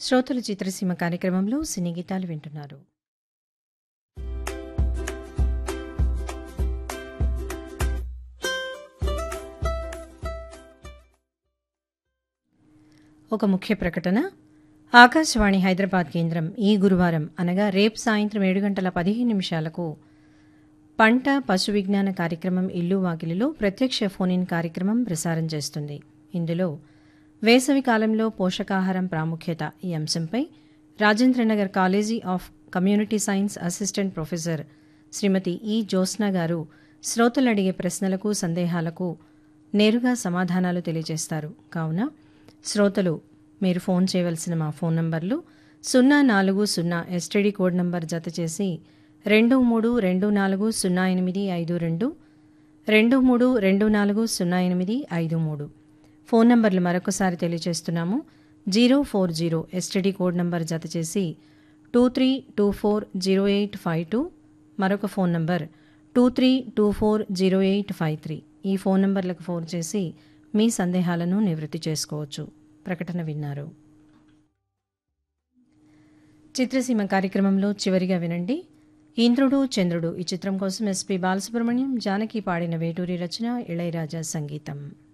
శ్రోతలు చిత్రసీమ కార్యక్రమంలో సినీ గీతాలు వింటున్నారు ఒక ముఖ్య ప్రకటన ఆకాశవాణి హైదరాబాద్ కేంద్రం ఈ గురువారం అనగా రేపు సాయంత్రం ఏడు గంటల పదిహేను నిమిషాలకు పంట పశు విజ్ఞాన కార్యక్రమం ఇల్లు వాకిలిలో ప్రత్యక్ష ఫోన్ ఇన్ కార్యక్రమం ప్రసారం చేస్తుంది ఇందులో వేసవి కాలంలో పోషకాహారం ప్రాముఖ్యత ఈ అంశంపై Rajendranagar college of community science assistant professor Shrimati E Jyotsna గారు శ్రోతలు అడిగే ప్రశ్నలకు సందేహాలకు నేరుగా సమాధానాలు తెలియజేస్తారు కావున శ్రోతలు మీరు ఫోన్ చేయవలసిన మా ఫోన్ నంబర్లు సున్నా నాలుగు సున్నా ఎస్టీడీ కోడ్ నంబర్ జత చేసి రెండు మూడు రెండు నాలుగు సున్నా ఎనిమిది ఐదు రెండు రెండు మూడు రెండు నాలుగు సున్నా ఎనిమిది ఐదు మూడు ఫోన్ నంబర్లు మరొకసారి తెలియజేస్తున్నాము zero four zero STD code number జత చేసి two three two four zero eight five two మరొక phone number two three two four zero eight five three ఈ ఫోన్ నంబర్లకు ఫోన్ చేసి మీ సందేహాలను నివృత్తి చేసుకోవచ్చు ప్రకటన విన్నారు చిత్రసీమ కార్యక్రమంలో చివరిగా వినండి ఇంద్రుడు చంద్రుడు ఈ చిత్రం కోసం ఎస్పి బాలసుబ్రహ్మణ్యం జానకి పాడిన వేటూరి రచన ఇళయరాజా సంగీతం